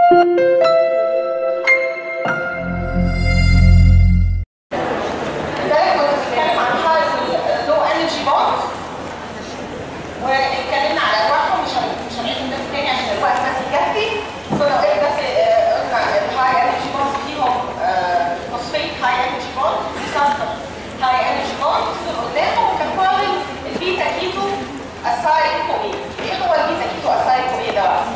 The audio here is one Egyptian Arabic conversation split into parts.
امبارح كنا بنتكلم عن هاي لو انرجي بونز واتكلمنا على انواعهم مش هن- مش هنعيد الناس تاني عشان الوقت بس يكفي كنا قلنا بس آه، قلنا الهاي انرجي بونز فيهم فوسفيت هاي انرجي بونز وسلفر هاي انرجي بونز اللي قدامهم وكان البيتا كيتو اسايل كوبي ايه هو البيتا كيتو اسايل كوبي ده بقى؟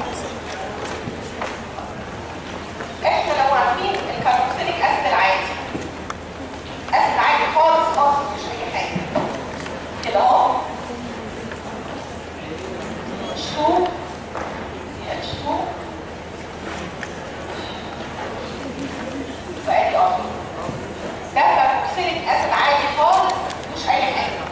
احنا لو عارفين الكاربوكسيليك اسيد العادي اسيد عادي خالص خالص مش اي حاجه كده اهو H2 H2 فادي اه ده كاربوكسيليك اسيد عادي خالص مش اي حاجه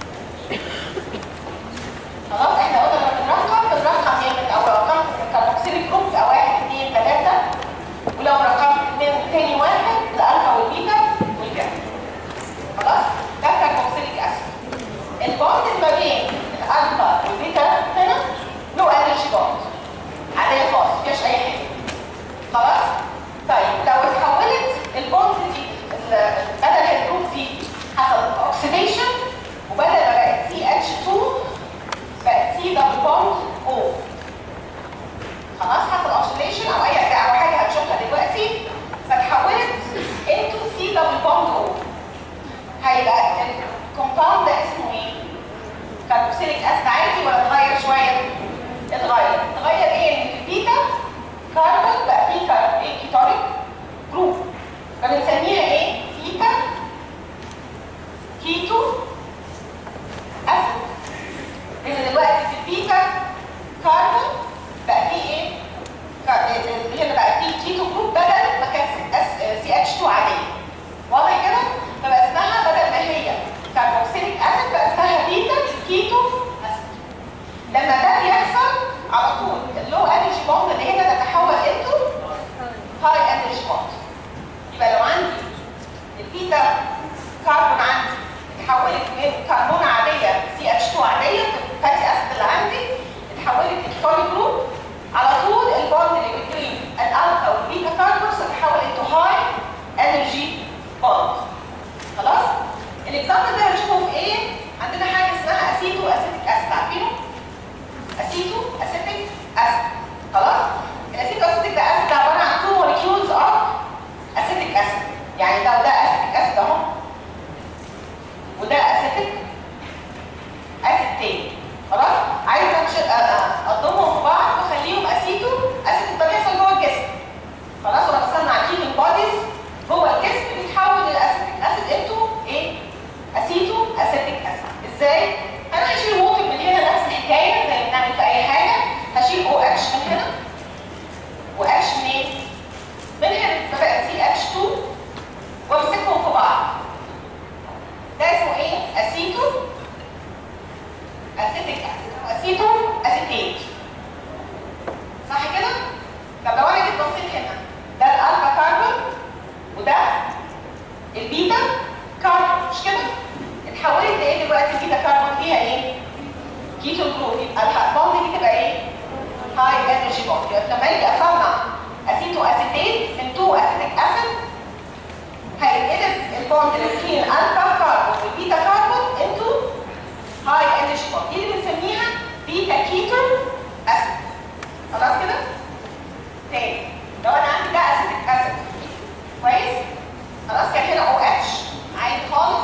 خلاص احنا قلنا لما بنرقم بنرقم يعني او رقمت الكاربوكسيليك جروب او 1 2 3 ولو رقمت من تاني واحد الالفا والبيتا والجاما خلاص ده كاربوكسيليك اسيد البوند ما بين الالفا والبيتا هنا نو انرجي بوند عاديه خالص مفيهاش اي حاجه خلاص طيب لو اتحولت البوند دي ال- بدل الجروب دي حصل اوكسيديشن وبدل ما بقت سي اتش 2 بقت سي دبل بوند او خلاص حصل اوكسيديشن او اي او حاجه هتشوفها دلوقتي فتحولت انتو سي دبل بوند او هيبقى الكومباوند ده اسمه ايه؟ كاربوكسيليك اسيد عادي ولا اتغير شويه؟ اتغير، اتغير ايه؟ ان في البيتا كاربون بقى فيه كاربون ايه؟ كيتونيك جروب فبنسميها ايه؟ بيتا كيتو اسيد لان دلوقتي في البيتا كاربون بقى فيه ايه؟ كار- هنا بقى فيه كيتو جروب بدل ما كان سي اتش 2 عاديه واضح كده؟ فبقى اسمها بدل ما هي كاربوكسيليك اسيد بقى اسمها بيتا كيتو اسيد. لما ده بيحصل على طول اللو انرجي بوند اللي هنا تتحول انتو هاي انرجي بوند. يبقى لو عندي البيتا كاربون عندي اتحولت من كربون عاديه سي اتش 2 عاديه الفاتي اسيد اللي عندي اتحولت لكيتونيك جروب على طول البوند اللي بين الالفا والبيتا كاربونز تتحول انتو هاي انرجي بوند. خلاص الاكزامبل ده هنشوفه في ايه عندنا حاجه اسمها اسيتو اسيتيك اسيد عارفينه اسيتو اسيتيك اسيد خلاص الاسيتو اسيتيك ده اسيد ده عباره عن تو موليكيولز اوف اسيتيك اسيد يعني ده وده اسيتيك اسيد اهو وده اسيتيك اسيد تاني خلاص عايز أنشئ- أ- أ- اضمهم في بعض واخليهم اسيتو اسيد ده بيحصل جوه الجسم خلاص وانا بصنع كيميك بوديز جوه الجسم بيتحول الاسيتيك اسيد انتو ايه؟ اسيتو اسيتيك اسيد ازاي؟ انا هشيل موجب من هنا نفس الحكايه زي ما بنعمل في اي حاجه هشيل او اتش من هنا واتش منين؟ من هنا فبقت سي اتش 2 وامسكهم في بعض ده اسمه ايه؟ اسيتو اسيتيك اسيد او اسيتو اسيتيت صح كده؟ طب لو انا جيت بصيت هنا ده الالفا كاربون وده البيتا كاربون مش كده؟ اتحولت لايه دلوقتي البيتا كاربون فيها ايه؟ كيتو جروب يبقى البوند دي تبقى ايه؟ هاي انرجي بوند يبقى لما اجي اصنع اسيتو اسيتيت من تو اسيتيك اسيد هيتقلب البوند اللي بين الالفا كاربون والبيتا كاربون انتو هاي انرجي بوند دي اللي بنسميها بيتا كيتو اسيد خلاص كده؟ تاني لو انا عندي ده اسيتيك اسيد كويس خلاص كان هنا او اتش عادي خالص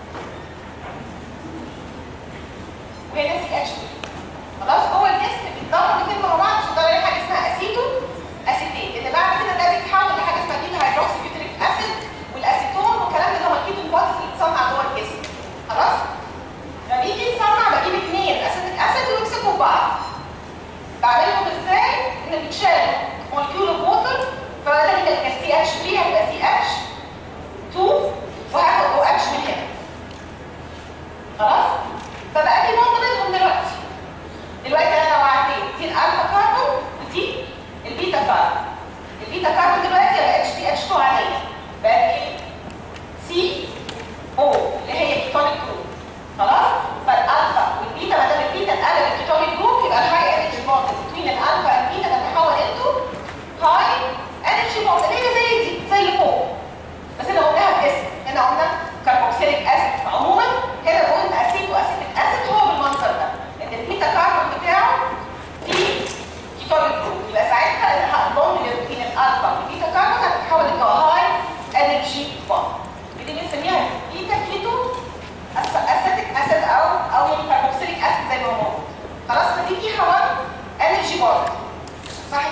وهنا سي اتش خلاص جوه الجسم بيتضموا الاثنين مع بعض عشان تطلع لي حاجه اسمها اسيتو اسيتيت اللي بعد كده ده بيتحول لحاجه اسمها بيتا هيدروكسي بيوتريك اسيد والاسيتون والكلام ده اللي هو الكيتون بوديز اللي بتصنع جوه الجسم خلاص لما بيجي يتصنع بجيب اثنين اسيتيك اسيد ويمسكوا في بعض بعملهم ازاي؟ ان بيتشالوا مولكيول اوف ووتر فبدل ما كان سي اتش 3 هتبقى سي اتش 2 وهاخد او اتش من هنا. خلاص؟ فبقى في بوند بينهم دلوقتي. دلوقتي انا لو عديت دي الالفا كاربون ودي البيتا كاربون. البيتا كاربون دلوقتي بقت سي اتش 2 عاديه. بقت ايه؟ سي او اللي هي كيتونيك جروب. خلاص؟ فالالفا والبيتا ما دام البيتا اتقلب الكيتونيك جروب يبقى الهاي انرجي بوند بين الالفا والبيتا تتحول انتو هاي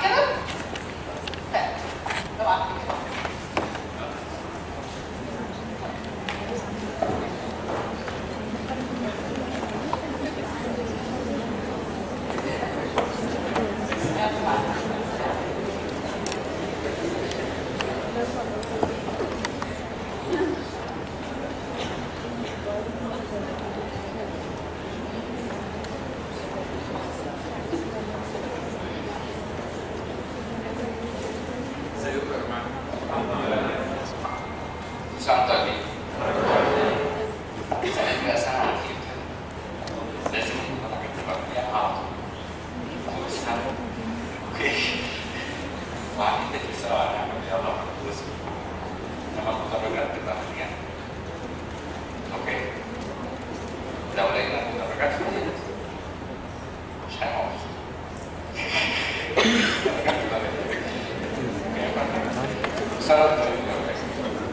كده طيب. طبعا كده. ازيكم يا جماعه؟ ساعة طيبين سنة بقى سنة عديد لازم نبقى تبقى فيها على طول كل سنة اوكي وعاملين ده في سوا هنعمل يلا هنخلص لما المدرجات تبقى مليانة اوكي لو لقينا المدرجات فضيت مش هنقعد المدرجات تبقى مليانة سنة طيبين يا ولاد.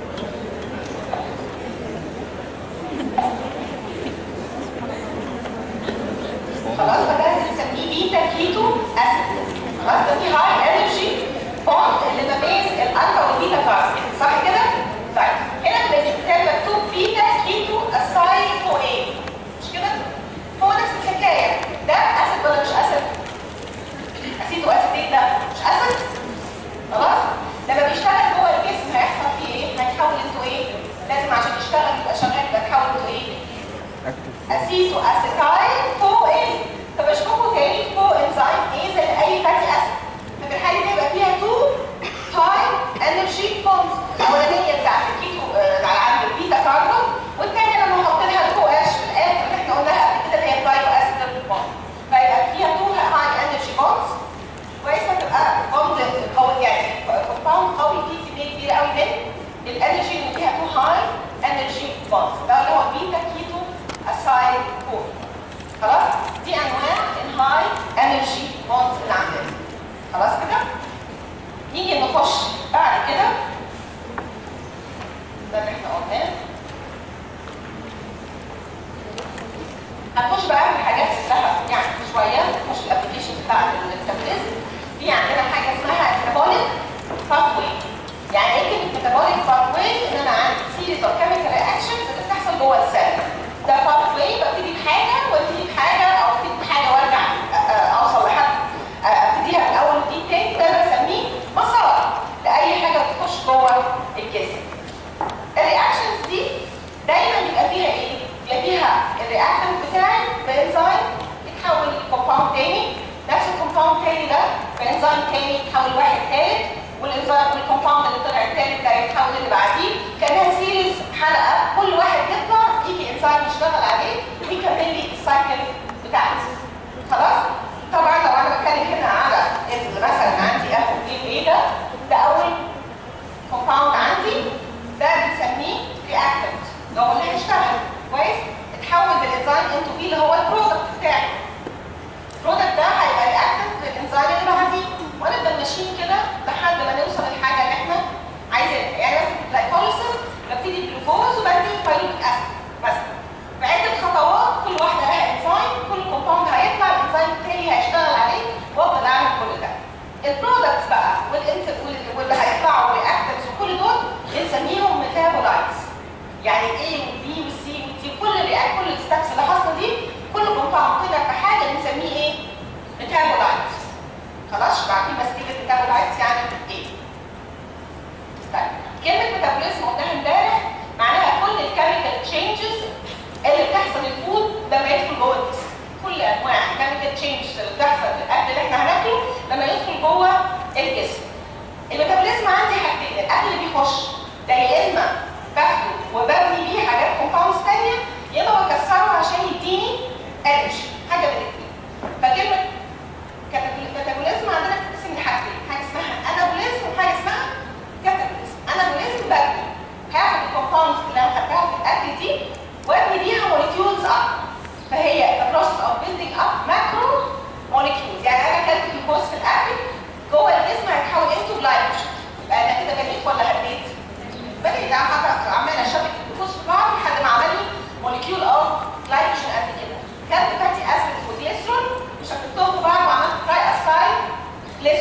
خلاص فده بنسميه بيتا كيتو اسيد خلاص ده في هاي انرجي بوند اللي ما بين الالفا والبيتا كاربون صح كده؟ طيب هنا في الكتاب مكتوب بيتا كيتو اسايل كو ايه مش كده؟ هو نفس الحكايه ده اسيد ولا مش اسيد؟ اسيد واسيدين ده مش اسيد؟ خلاص؟ لما بيشتغل جوه الجسم هيحصل فيه ايه؟ هيتحول انتوا ايه؟ لازم عشان يشتغل يبقى شغال يبقى يتحول انتوا ايه؟ اسيتو اسيتايل كو ايه طب اشبكوا تاني كو انزيم ايه زي اي فاتي اسيد ففي الحاله دي يبقى فيها تو هاي انرجي بوندز الاولانيه بتاعت الكيتو آه، على عند البيتا كاربون والثانيه لما احط لها الكو اش في الاخر اللي احنا قلناها قبل كده اللي هي الدايو اسيد بوند فيبقى فيها تو هاي انرجي بوندز كويس هتبقى بوند قوي يعني كومباوند قوي فيه كميه كبيره قوي من الانرجي اللي فيها تو هاي انرجي بوندز ده اللي هو بيتا كيتو اسايل كور خلاص دي انواع الهاي انرجي بوندز اللي عندنا خلاص كده نيجي نخش بعد كده ده اللي احنا قلناه هنخش بقى في حاجات سهله يعني شويه نخش الابلكيشن بتاع الميتابوليزم في عندنا حاجه اسمها ميتابوليك باثوي يعني ايه كلمه ميتابوليك باثوي ان انا عندي سيريز اوف كيميكال رياكشنز اللي بتحصل جوه السيل ده باثوي ببتدي بحاجه وابتدي بحاجه او ابتدي بحاجه وارجع أ- أ- اوصل لحد أ- ابتديها من اول دي تاني ده بسميه مسار لاي حاجه بتخش جوه الجسم الرياكشنز دي دايما بيبقى فيها ايه؟ بيبقى فيها الرياكتنت بتاعي بانزيم يتحول لكومباوند تاني نفس الكومباوند تاني ده بانزيم تاني يتحول لواحد تالت والانزيم والكومباوند اللي طلع التالت ده يتحول اللي بعديه كانها سيريز حلقه كل واحد يطلع يجي انزيم يشتغل عليه ويكمل لي السايكل بتاعتي خلاص؟ طبعا لو انا بتكلم هنا على ال- مثلا عندي اخد ايه ده ده اول كومباوند عندي ده بنسميه رياكتنت لو اللي هيشتغل كويس اتحول بالانزيم انتو بي اللي هو البرودكت بتاعي البرودكت ده هيبقى رياكتنت للانزيم اللي بعديه ونفضل ماشيين كده لحد ما نوصل للحاجه اللي احنا عايزينها يعني مثلا في الجلايكوليسيس ببتدي بجلوكوز وبدي بايروبيك اسيد مثلا في عده خطوات كل واحده لها انزيم كل كومباوند هيطلع الانزيم التاني هيشتغل عليه وافضل اعمل كل ده البرودكتس بقى والانت وال- واللي هيطلعوا رياكتنتس وكل دول بنسميهم ميتابولايتس يعني الاي والبي والسي والدي كل الرياكت كل الستبس اللي حاصله دي كل كومباوند طلع في حاجه بنسميه ايه؟ ميتابولايتس خلاص عارفين بس كلمه ميتابولايتس يعني ايه؟ طيب كلمه ميتابوليزم قلناها امبارح معناها كل الكيميكال تشينجز اللي بتحصل الفود لما يدخل جوه الجسم كل انواع الكيميكال تشينجز اللي بتحصل في الاكل اللي احنا هناكله لما يدخل جوه الجسم الميتابوليزم عندي حاجتين الاكل اللي بيخش ده يا اما باخده وببني بيه حاجات كومباوندز ثانيه يا اما بكسره عشان يديني انرجي حاجه من الاثنين فكلمه كاتابوليزم عندنا بتتقسم لحاجتين حاجه اسمها انابوليزم وحاجه اسمها كاتابوليزم انابوليزم ببني هاخد الكومباوندز اللي انا خدتها في الاكل دي وابني بيها موليكيولز اب فهي the process of building up macro molecules يعني انا اكلت جلوكوز في الاكل جوه الجسم هيتحول into glycogen يبقى انا كده بنيت ولا هديت؟ بنيت عمال عمال اشبك الجلوكوز في بعض لحد ما عمل لي موليكيول اوف جلايكوجين قد كده كلت فاتي اسيد وجليسرول وشبكتهم في بعض وعملت تراي اسايل جليسرول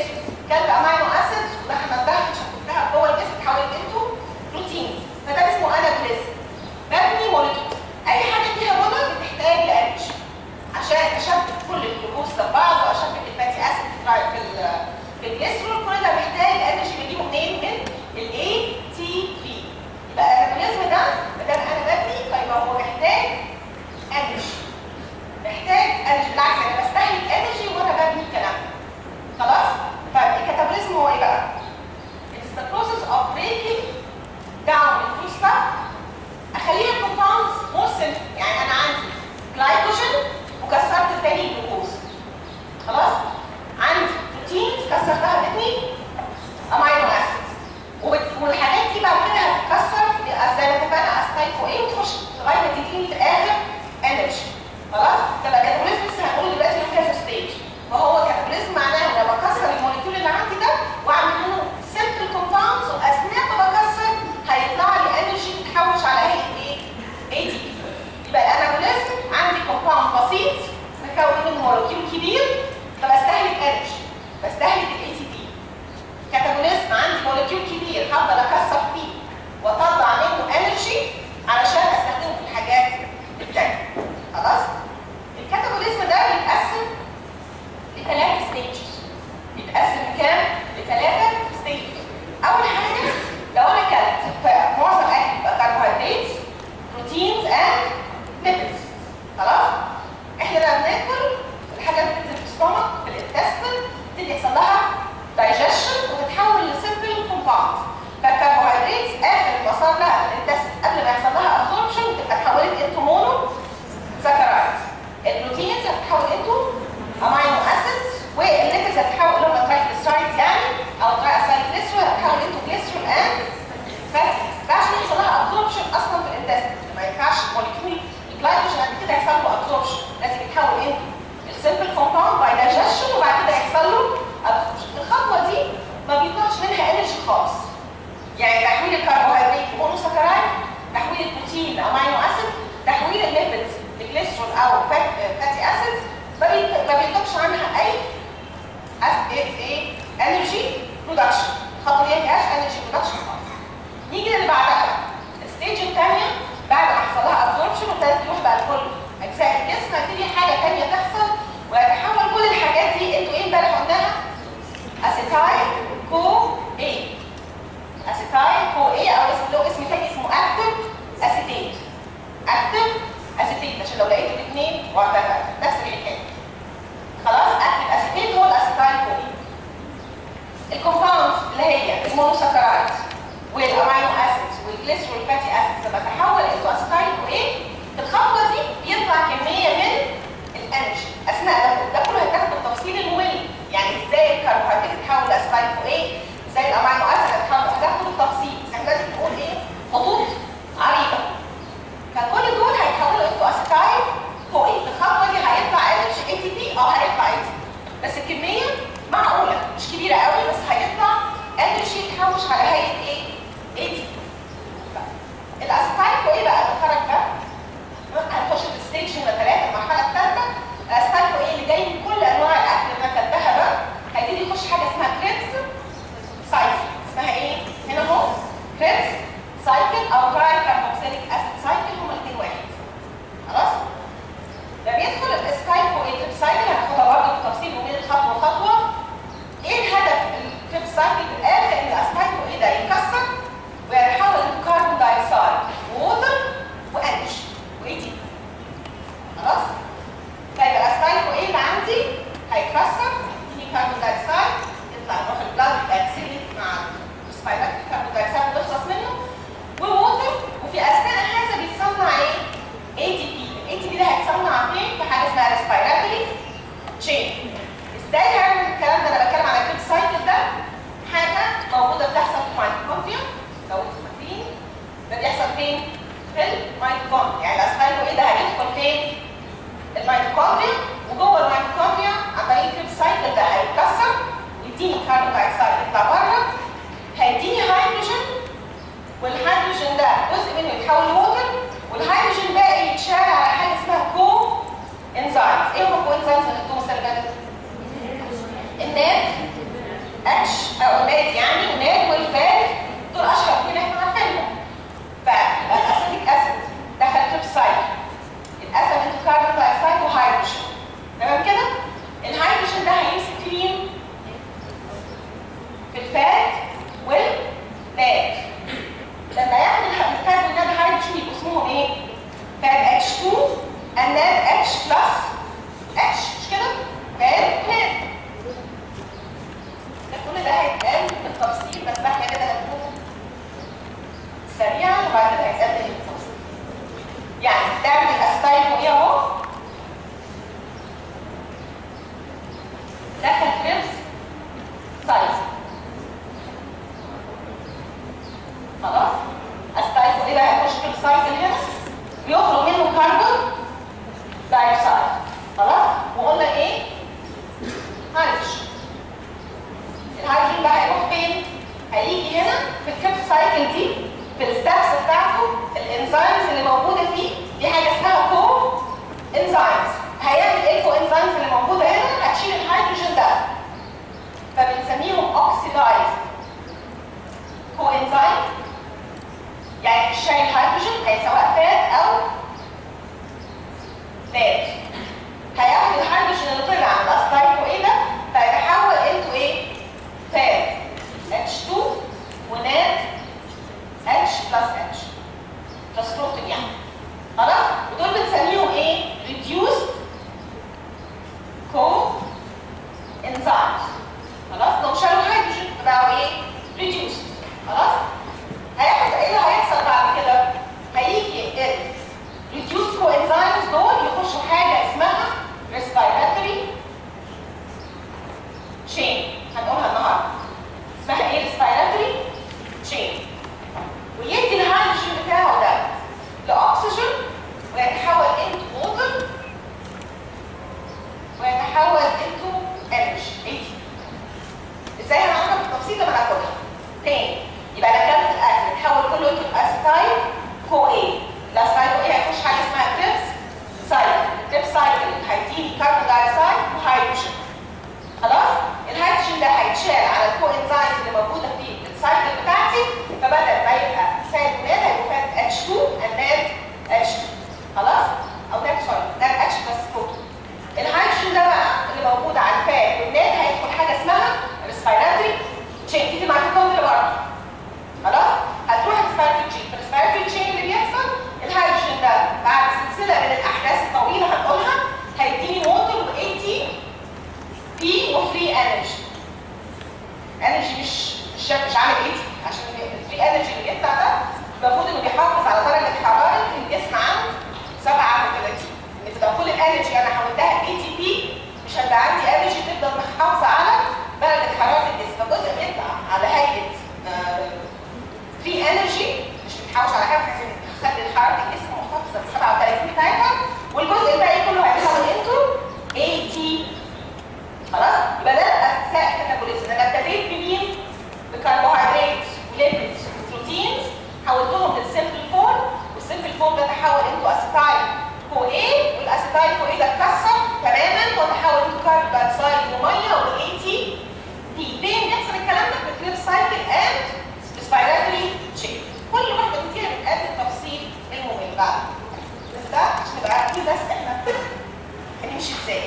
كلب امينو اسيدز ودخل الدم شكلتها جوه الجسم اتحولت انتو بروتينز فده اسمه انابوليزم ببني مولكيول اي حاجه فيها بودر بتحتاج لانرجي عشان اشبك كل الجلوكوز ببعض واشبك الفاتي اسيد في ال في الجسر كل ده محتاج انرجي بجيبه منين من الاي تي بي يبقى الانابوليزم ده ما دام انا ببني فيبقى هو محتاج انرجي محتاج انرجي بالعكس انا بستهلك انرجي وانا ببني الكلام ده خلاص فالكاتابوليزم هو ايه بقى؟ It's the process of breaking down the food stuff اخليها compounds more simple يعني انا عندي جلايكوجين وكسرت التاني جلوكوز خلاص؟ عندي بروتينز كسرتها باتنين امينو اسيدز والحاجات دي بعد كده هتتكسر زي ما اتفقنا استايكو ايه وتخش لغايه ما تديني في الاخر انرجي خلاص؟ تبقى كاتابوليزم لسه هنقول دلوقتي له كذا ستيج وهو كاتابوليزم معناه ان انا بكسر الموليكيول اللي عندي ده واعمل منه سمبل كومباوندز واثناء ما بكسر هيطلع لي انرجي تتحوش على هيئه ايه؟ اي دي يبقى الانابوليزم عندي كومباوند بسيط مكون من مولكيول كبير فبستهلك انرجي بستهلك الاي تي بي كاتابوليزم عندي مولكيول كبير هفضل اكسر فيه واطلع منه انرجي علشان استخدمه في الحاجات التانيه خلاص؟ الكاتابوليزم ده بيتقسم لثلاث ستيجز بيتقسم لكام؟ لثلاثه ستيجز اول حاجه لو انا كلت معظم اكل يبقى كربوهيدرات بروتينز اند ليبيدز خلاص؟ احنا لما بناكل الحاجه بتنزل في الستومك في الانتستين تبتدي يحصل لها دايجيشن وتتحول لسمبل كومباوند فالكربوهيدرات اخر المسار لها في الانتستين قبل ما يحصل لها ابسوربشن بتبقى اتحولت انتو مونو سكرايد البروتينز هتتحول انتو امينو اسيدز والليبيدز هتتحول اللي هم ترايجليسرايدز يعني او تراي اسايل جليسرول هتتحول انتو جليسرول اند فاتي ده عشان يحصل لها ابسوربشن اصلا في الانتستين ما ينفعش موليكيول الجلايكوجين بعد كده يحصل له ابسوربشن لازم يتحول انتو السمبل كومباوند باي دايجيشن وبعد كده يحصل له ابسوربشن الخطوه دي ما بيطلعش منها انرجي خالص يعني تحويل الكربوهيدرات لمونوسكرايد تحويل البروتين لامينو اسيد تحويل الليبيدز لجليسرول او فات فاتي اسيدز ما بيطلقش عنها اي ايه انرجي برودكشن الخطوه دي ما فيهاش انرجي برودكشن خالص نيجي للي بعدها الستيج الثانيه بعد ما حصل لها ابزوربشن وابتدت تروح بقى لكل اجزاء الجسم هتبتدي حاجه ثانيه تحصل ويتحول كل الحاجات دي انتوا ايه امبارح قلناها؟ اسيتايل كو ايه اسيتايل كو ايه او اسم له اسم ثاني اسمه اكتف اسيتيت اكتف اسيتيت عشان لو لقيتوا الاثنين وعندها نفس الحكايه خلاص اكتف اسيتيت هو الاسيتايل كو ايه الكومباوندز اللي هي المونوساكرايد والامينو اسيدز والجليسرول فاتي اسيدز لما تحول انتو اسيتايل كو ايه في الخطوه دي بيطلع كميه من الانرجي اثناء ده ده كله هيتاخد بالتفصيل الممل يعني ازاي الكربوهيدرات تتحول لاسيتايل كو ايه ازاي الامينو اسيد تتحول هتاخد بالتفصيل بس احنا دلوقتي بنقول ايه خطوط عريضه فكل دول هيتحولوا انتو اسيتايل كو ايه في الخطوه دي هيطلع انرجي اي تي بي او هيطلع اي تي بس الكميه معقوله مش كبيره قوي بس هيطلع انرجي تحوش على هيئه ايه؟ اي تي وناد اتش بلس اتش مش كده؟ فاد بلان ده كل ده هيتقال بالتفصيل بس احنا كده هنكون سريعا وبعد كده هيتقال تاني بالتفصيل يعني تعمل الاسبايل وايه اهو دخل كريبس سايز خلاص استايل ايه بقى هيخش في السايكل هنا بيخرج منه كربون دايوكسيد خلاص وقلنا ايه هيدروجين الهيدروجين ده هيروح فين هيجي هنا في الكريبس سايكل دي في الستابس بتاعته الانزيمز اللي موجوده فيه دي حاجه اسمها كو انزيمز هيعمل ايه الكو انزيمز اللي موجوده هنا هتشيل الهيدروجين ده فبنسميهم اوكسيدايز كو انزيم يعني مش شايل هيدروجين هي سواء فات او نات هياخد الهيدروجين اللي طلع من الاستايكو ايه ده فيتحول انتو ايه فات H2 ونات H بلس H بلس بروتين يعني خلاص ودول بنسميهم ايه reduced co enzymes خلاص لو شالوا هيدروجين بقوا ايه reduced خلاص هياخد ايه اللي هيحصل بعد كده هيجي ال reduced coenzymes دول يخشوا حاجه اسمها respiratory chain هنقولها النهارده اسمها ايه respiratory chain ويدي الهيدروجين بتاعه ده لاكسجين ويتحول into water ويتحول into energy ازاي هنعملها بالتفصيل لما ناخدها تاني يبقى انا اكلت الاكل اتحول كله into اسيتايل كو ايه الاسيتايل كو ايه هيخش حاجه اسمها كريبس سايكل الكريبس سايكل هيديني كربون دايوكسيد وهيدروجين خلاص الهيدروجين ده هيتشال على الكو انزيمز اللي موجوده في السايكل بتاعتي فبدل ما يبقى فات ناد هيبقى فات H2 and ناد H2 خلاص او ناد سوري ناد H بس بروتين الهيدروجين ده بقى اللي موجود على الفات والناد هيدخل حاجه اسمها ريسبيراتوري تشين دي في الميتوكوندريا برضه خلاص هتروح الريسبيراتوري تشين الريسبيراتوري تشين اللي بيحصل الهيدروجين ده بعد سلسله من الاحداث الطويله هنقولها هيديني ووتر و AT بي وفري انرجي انرجي مش مش مش عامل ايه عشان الفري انرجي اللي بيطلع ده المفروض انه بيحافظ على درجه حراره الجسم عند 37 ان تبقى كل الانرجي انا حولتها اي تي بي مش هيبقى عندي انرجي تفضل محافظه على درجه حراره الجسم فجزء بيطلع على هيئه فري انرجي مش بتحوش على حاجه عشان تخلي حراره الجسم محافظه ب 37 بتاعتها والجزء الباقي كله هيتحول انتو اي تي خلاص يبقى ده اجزاء الكاتابوليزم انا ابتديت بمين بكربوهيدرات وليبيدز وبروتينز حولتهم للسيمبل فورم والسيمبل فورم ده تحول انتو اسيتايل كو ايه والاسيتايل كو ايه ده اتكسر تماما وتحول انتو كاربون دايوكسيد وميه والاي تي بي فين بيحصل الكلام ده في الكريب سايكل اند ريسبيراتوري تشين كل واحده من فيها بتقدم تفصيل المهم بعد بس ده عشان نبقى عارفين بس احنا هنمشي ازاي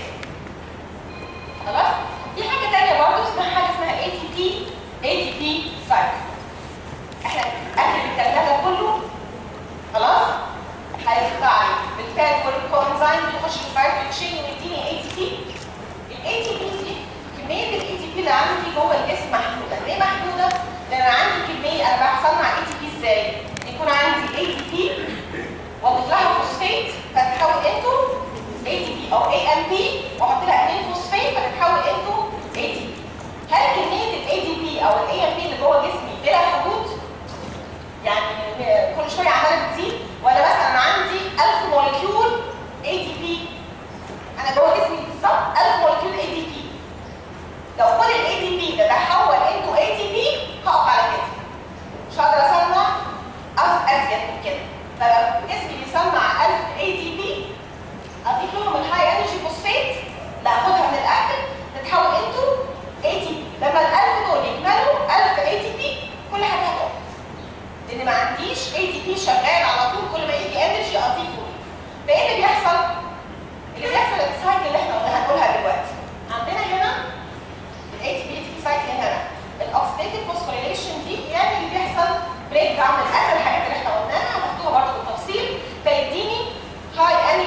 خلاص في حاجه ثانيه برضه اسمها حاجه اسمها اي تي بي اي تي بي سايكل احنا اكل الثلاجه كله خلاص هيقطع لي بالتالي كل كونزايم يخش في الفايبر تشين ويديني اي تي بي الاي تي بي دي كميه الاي تي بي اللي عندي جوه الجسم محدوده ليه محدوده؟ لان انا عندي كميه انا بصنع اي تي بي ازاي؟ يكون عندي اي تي بي واضيف لها فوسفيت فتتحول انتو اي تي بي او اي ام بي واحط لها اثنين فوسفيت فتتحول انتو اي تي بي هل كميه الاي تي بي او الاي ام بي اللي جوه جسمي بلا حدود؟ يعني كل شويه عماله بتزيد ولا مثلا انا عندي 1000 مولكيول اي تي بي انا جوه جسمي بالظبط 1000 مولكيول اي تي بي لو كل الاي تي بي ده تحول انتو اي تي بي هقف على كده مش هقدر اصنع أف ازيد من كده فجسمي بيصنع 1000 اي تي بي اضيف لهم الهاي انرجي فوسفيت اللي هاخدها من الاكل تتحول انتو اي تي بي لما ال 1000 دول يكملوا 1000 اي تي بي كل حاجه هتقف لان ما عنديش اي تي بي شغال على طول كل ما يجي انرجي اضيفه فايه اللي بيحصل؟ اللي بيحصل السايكل اللي احنا قلنا هنقولها دلوقتي عندنا هنا الاي تي بي تي سايكل هنا الاوكسيديتيف فوسفوريليشن دي يعني اللي بيحصل بريك داون الاكل الحاجات اللي احنا قلناها هناخدوها برضه بالتفصيل فيديني هاي انرجي فوسفيت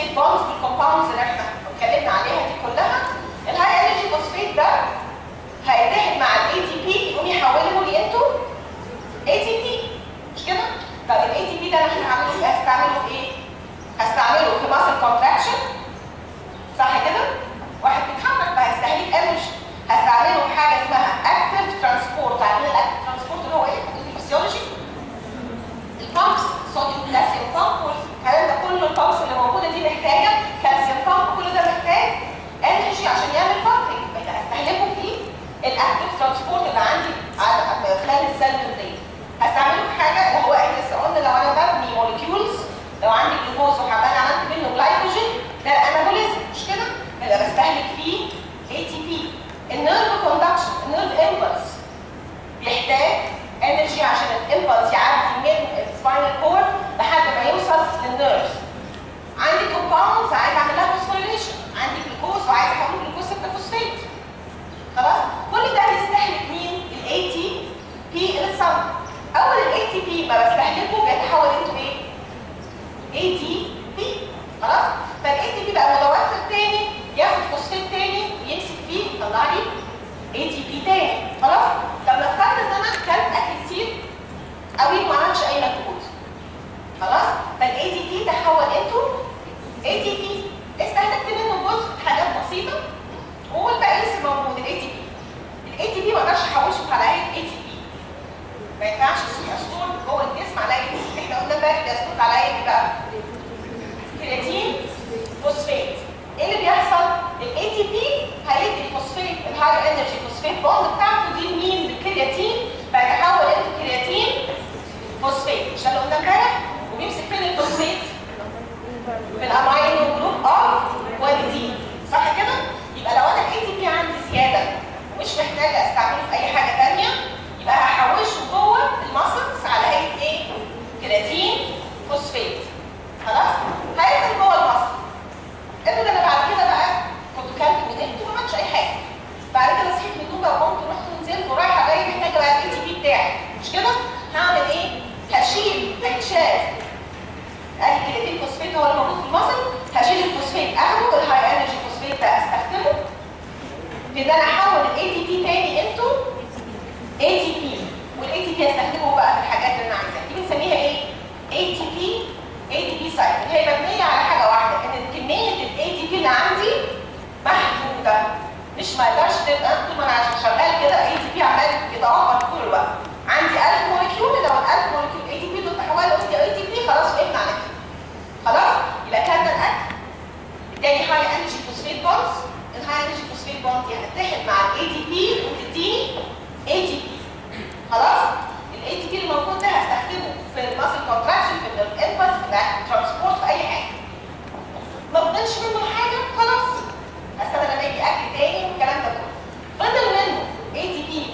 فوسفيت بونز في الكومباوندز اللي احنا اتكلمنا عليها دي كلها الهاي انرجي فوسفيت ده هيتحد مع الاي تي بي يقوم يحوله لي انتو اي تي بي مش كده؟ طب الاي تي بي ده انا هعمله في هستعمله في ايه؟ هستعمله في ماسل كونتراكشن صح كده؟ واحد بيتحرك فهيستهلك انرجي هستعمله في حاجه اسمها اكتف ترانسبورت عارفين الاكتف ترانسبورت اللي هو ايه؟ في الفسيولوجي البامبس صوديوم بوتاسيوم بامب والكلام ده كله البامبس اللي موجوده دي محتاجه كالسيوم بامب كل ده محتاج انرجي عشان يعمل بامبنج يبقى هستهلكه في الاكتف ترانسبورت اللي عندي على خلال السيل ممبرين هستعمله في حاجه اللي هو احنا لسه قلنا لو انا ببني موليكيولز لو عندي جلوكوز وحبانا عملت منه جلايكوجين ده انابوليزم مش كده؟ يبقى بستهلك فيه اي تي بي النيرف كوندكشن النيرف امبلس بيحتاج انرجي عشان الامبلس يعدي من السباينال كورد لحد ما يوصل للنيرفز عندي كومباوندز عايز اعمل لها فوسفوريليشن عندي جلوكوز وعايز احوله جلوكوز 6 فوسفات خلاص كل ده بيستهلك مين الاي تي بي الصم اول الاي تي بي ما بستهلكه بيتحول انتو ايه اي تي بي خلاص فالاي تي بي بقى متوفر تاني ياخد فوسفات تاني ويمسك فيه يطلع لي اي تي بي تاني خلاص طب نفترض ان انا اكلت اكل كتير قوي وما عملتش اي مجهود خلاص فالاي تي بي تحول انتو اي تي بي استهلكت منه جزء حاجات بسيطه والباقي لسه موجود الاي تي بي الاي تي بي ما اقدرش احوشه على هيئه اي تي بي ما ينفعش استور جوه الجسم على هيئه احنا قلنا امبارح بيستور على هيئه ايه بقى كرياتين فوسفات ايه اللي بيحصل الاي تي بي هيدي الفوسفات الهاي انرجي فوسفات بوند بتاعته دي مين بالكرياتين فيتحول انتو كرياتين فوسفات مش اللي قلنا امبارح وبيمسك فين الفوسفات في الامينو جروب اوف والدين صح كده يبقى لو انا الاي تي بي عندي زياده ومش محتاجه استعمله في اي حاجه ثانيه يبقى هحوشه جوه الماسلز على هيئه ايه كرياتين فوسفات خلاص هيدخل جوه الماسل افرض انا بعد كده بقى كنت كلت ونمت وما عملتش اي حاجه بعد كده صحيت من النوم بقى وقمت ورحت ونزلت ورايحه جاي محتاجه بقى الاي تي بي بتاعي مش كده هعمل ايه هشيل هيتشال ادي كرياتين فوسفات هو اللي موجود في المصل هشيل الفوسفات اخده الهاي انرجي فوسفات ده استخدمه في ان انا احول الاي تي بي تاني انتو اي تي بي والاي تي بي استخدمه بقى في الحاجات اللي انا عايزاها دي بنسميها ايه اي تي بي اي تي بي سايكل هي مبنيه على حاجه واحده ان كميه الاي تي بي اللي عندي محدوده مش ما يقدرش تبقى طول ما انا عشان شغال كده اي تي بي عمال يتوفر طول الوقت عندي 1000 مولكيول لو ال 1000 مولكيول اي تي بي دول تحولوا انت اي تي بي خلاص وقفنا على كده خلاص يبقى كان ده الاكل اداني هاي انرجي فوسفيت بونز الهاي انرجي فوسفيت بونز هتتحد مع الاي تي بي وتديني اي تي بي خلاص الاي تي بي الموجود ده هستخدمه في الماسل كونتراكشن في الانفاس في الترانسبورت في اي حاجه ما فضلش منه حاجه خلاص استنى لما يجي اكل تاني والكلام ده كله فضل منه اي تي بي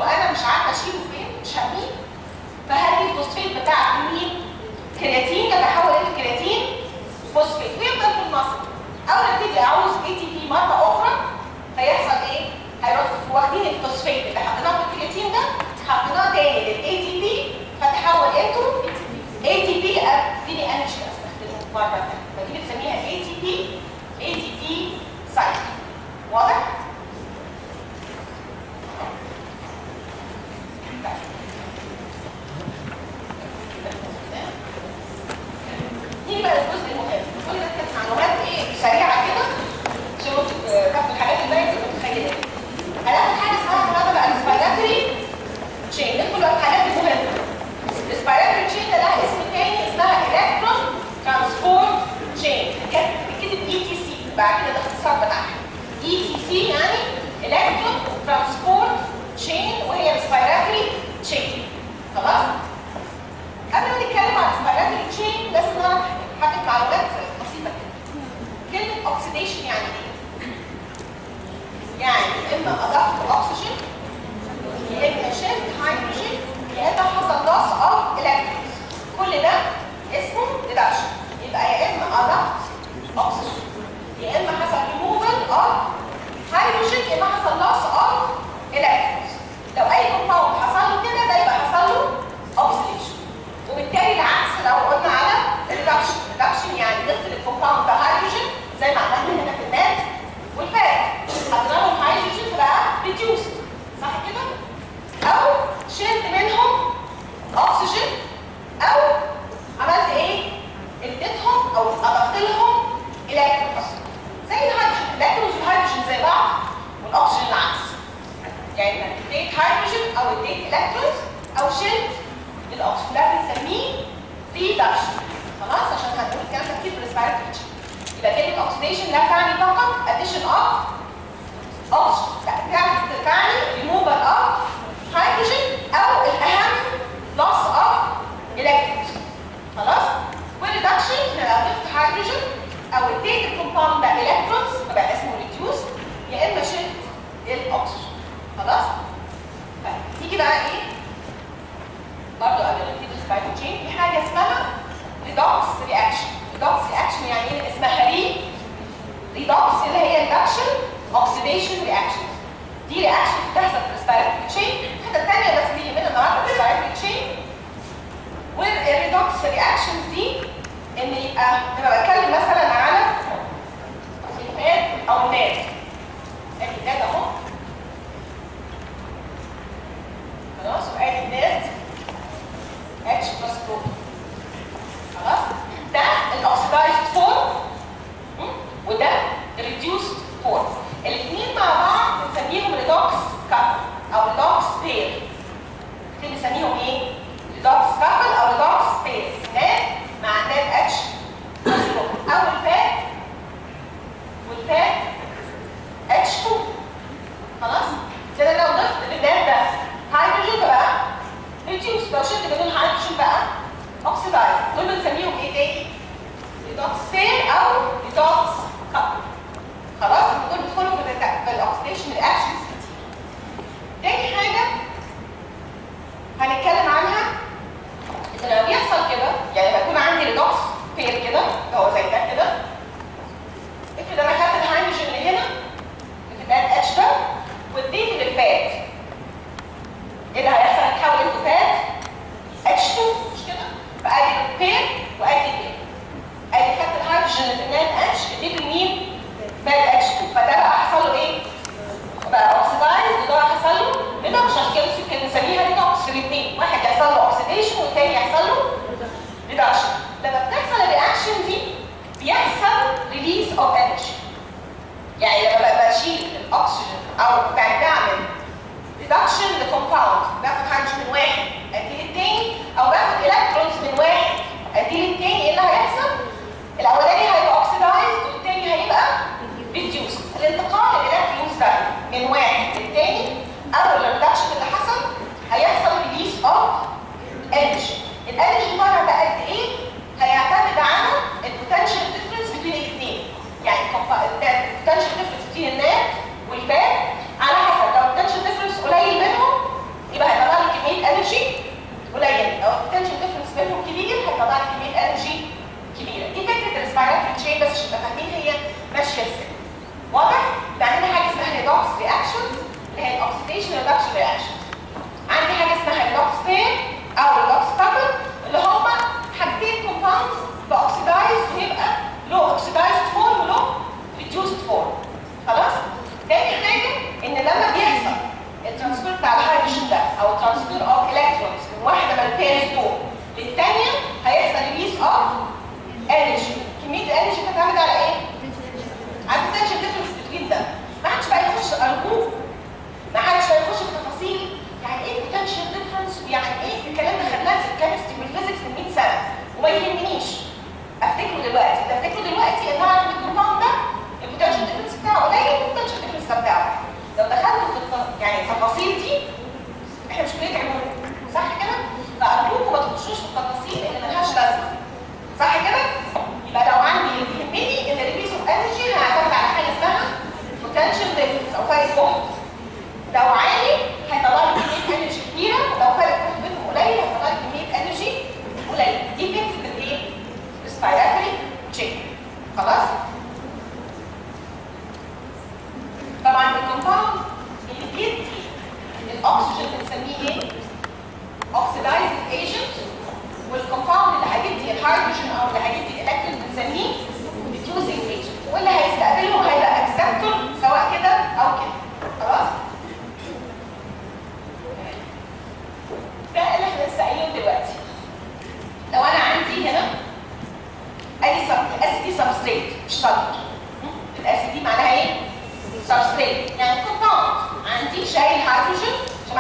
اديت هيدروجين او اديت الكترونز او شلت الاكسجين ده بنسميه ريدكشن خلاص عشان هنقول الكلام ده كتير في الريسبيراتوري يبقى كلمه اوكسيديشن لا تعني فقط addition of oxygen لا تعني تعني removal of hydrogen او الاهم loss of electrons خلاص والريدكشن احنا لو ضفت هيدروجين او اديت الكومباوند ده الكترونز فبقى اسمه ريديوس يا اما شلت الاكسجين خلاص طيب نيجي بقى ايه برضه قبل ما نبتدي السبايكو تشين في حاجه اسمها ريدوكس رياكشن ريدوكس رياكشن يعني ايه اسمها ري ريدوكس اللي هي ريدكشن اوكسيديشن رياكشن دي رياكشن بتحصل في السبايكو تشين الحته الثانيه بس دي من النهارده في السبايكو تشين والريدوكس رياكشنز دي ان يبقى لما بتكلم مثلا على الفات او النات ادي النات اهو خلاص وادي النات اتش بلس 2 خلاص ده الاوكسيدايزد فورم وده الريديوسد فورم الاثنين مع بعض بنسميهم ريدوكس كابل او ريدوكس بير بنسميهم ايه؟ ريدوكس كابل او ريدوكس بير نات مع نات اتش بلس 2 او الفات والفات اتش 2 خلاص؟ كده لو ضفت للنات ده هيدروجين بقى ريديوس لو شلت منهم هيدروجين بقى اوكسيدايز دول بنسميهم ايه تاني؟ ريدوكس بير او ريدوكس كابل خلاص دول بيدخلوا في الريتا- في الاكسيديشن رياكشنز كتير تاني حاجه هنتكلم عنها ان لما بيحصل كده يعني لما يكون عندي ريدوكس بير كده اللي هو زي ده كده افرض انا خدت الهيدروجين اللي هنا اللي في الان اتش ده واديته للفات ايه اللي هيحصل؟ هيتحول انتو فات اتش 2 مش كده؟ فادي بير وادي بير ادي خدت الهيدروجين اللي في الان اتش اديته لمين؟ فات اتش 2 فده بقى حصل له ايه؟ بقى اوكسيدايز وده حصل له ريدكشن عشان كده كان نسميها ريدوكس الاثنين واحد يحصل له اوكسيديشن والتاني يحصل له ريدكشن لما بتحصل الرياكشن دي بيحصل ريليز اوف انرجي يعني لما بقى بشيل الاكسجين او بعمل ريدكشن لكومباوند باخد هيدروجين من واحد اديه التاني او باخد الكترونز من واحد اديه التاني ايه اللي هيحصل؟ الاولاني هيبقى اوكسيدايزد والتاني هيبقى ريديوس الانتقال الالكترونز ده من واحد للتاني او الريدكشن اللي حصل هيحصل ريليس اوف انرجي الانرجي طالع بقى قد ايه؟ هيعتمد على البوتنشال ديفرنس بين الاثنين يعني البوتنشال ديفرنس بين النات والفات على حسب لو البوتنشال ديفرنس قليل بينهم يبقى هيطلع لي كميه انرجي قليل لو البوتنشال ديفرنس بينهم كبير هيطلع لي كميه انرجي كبيره دي فكره السبايرال تشين بس عشان تبقى فاهمين هي ماشيه ازاي واضح؟ يبقى عندنا حاجه اسمها ريدوكس رياكشنز اللي هي الاكسيديشن ريدكشن رياكشنز عندي حاجه اسمها ريدوكس بير او ريدوكس كابل اللي هما حاجتين كومباوندز باوكسيدايز ويبقى له اوكسيدايزد فورم وله ريديوسد فورم خلاص؟ تاني حاجه ان لما بيحصل الترانسفير بتاع الهيدروجين ده او الترانسفير اوف الكترونز من واحده من البيرز دول للثانيه هيحصل ريليس اوف انرجي كميه الانرجي بتعتمد على ايه؟ على البوتنشال ديفرنس بتوين ده ما حدش بقى يخش ارجوك ما حدش بقى يخش في تفاصيل يعني ايه البوتنشال ديفرنس ويعني ايه الكلام ده خدناه في الكيمستري والفيزيكس من 100 سنه وما يهمنيش افتكره دلوقتي ده افتكره دلوقتي ان اعرف ان الكومباوند ده البوتنشال ديفرنس بتاعه قليل والبوتنشال ديفرنس بتاعه لو دخلتوا في الت- يعني التفاصيل دي احنا مش كليه علوم صح كده؟ فارجوكم ما تخشوش في التفاصيل اللي ملهاش لازمه صح كده؟ يبقى لو عندي اللي يهمني ان الريليز اوف انرجي هيعتمد على حاجه اسمها بوتنشال ديفرنس او فرق جهد لو عالي هيطلع لي كميه انرجي كبيره ولو فرق جهد بينهم قليل هيطلع لي كميه انرجي قليله دي فكره الايه؟ ريسبيراتوري تشين خلاص؟ طبعا الكومباوند اللي بيدي الاكسجين بنسميه ايه؟ اوكسيدايزنج ايجنت والكومباوند اللي هيدي الهيدروجين او اللي هيدي الالكترون بنسميه ريديوسنج ايجنت واللي هيستقبلهم هيبقى اكسبتور سواء كده او كده خلاص؟ ده اللي احنا لسه قايلينه دلوقتي لو انا عندي هنا ادي سب الاس دي سبستريت مش سلفر الاس دي معناها ايه؟ سبستريت يعني كومباوند عندي شايل هيدروجين عشان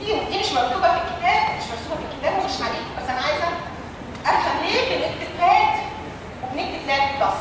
دي دي مش مكتوبه في الكتاب مش مرسومه في الكتاب ومش عليك بس انا عايزه افهم ليه بنكتب هات وبنكتب نات بلس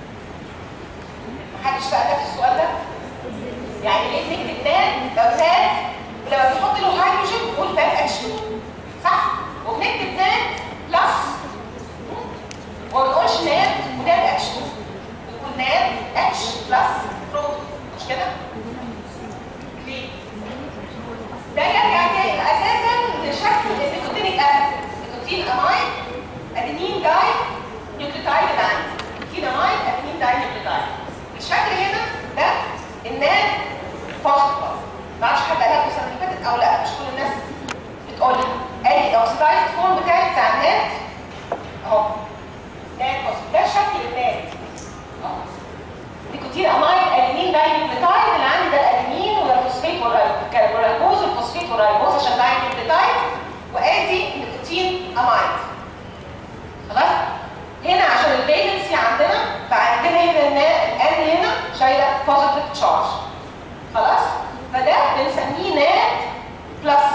محدش سأل نفس السؤال ده يعني ليه بنكتب نات لو زاد ولما بنحط له هيدروجين بنقول فات اتش 2 صح وبنكتب نات بلس وما بنقولش نات ونات اتش 2 بنقول نات اتش بلس بروتون مش كده؟ ليه؟ ده يرجع تاني اساسا لشكل النيكوتينيك اسيد نيكوتين امايد ادينين داي نيوكليوتايد اللي عندي نيكوتين امايد ادينين داي نيوكليوتايد الشكل هنا ده الناد فوسفور ما اعرفش حد قالها السنه اللي فاتت او لا مش كل الناس بتقولها ادي الاوكسيدايز فورم بتاعي بتاع الناد اهو ناد فوسفور ده شكل الناد اهو نيكوتين امايد ادينين داي نيوكليوتايد اللي عندي ده الادينين والفوسفيت والرايبوز الفوسفيت والرايبوز عشان داي نيوكليوتايد وادي نيكوتين امايد خلاص هنا عشان الفالنسي عندنا فعندنا هنا الان هنا شايله بوزيتيف تشارج خلاص فده بنسميه نات بلس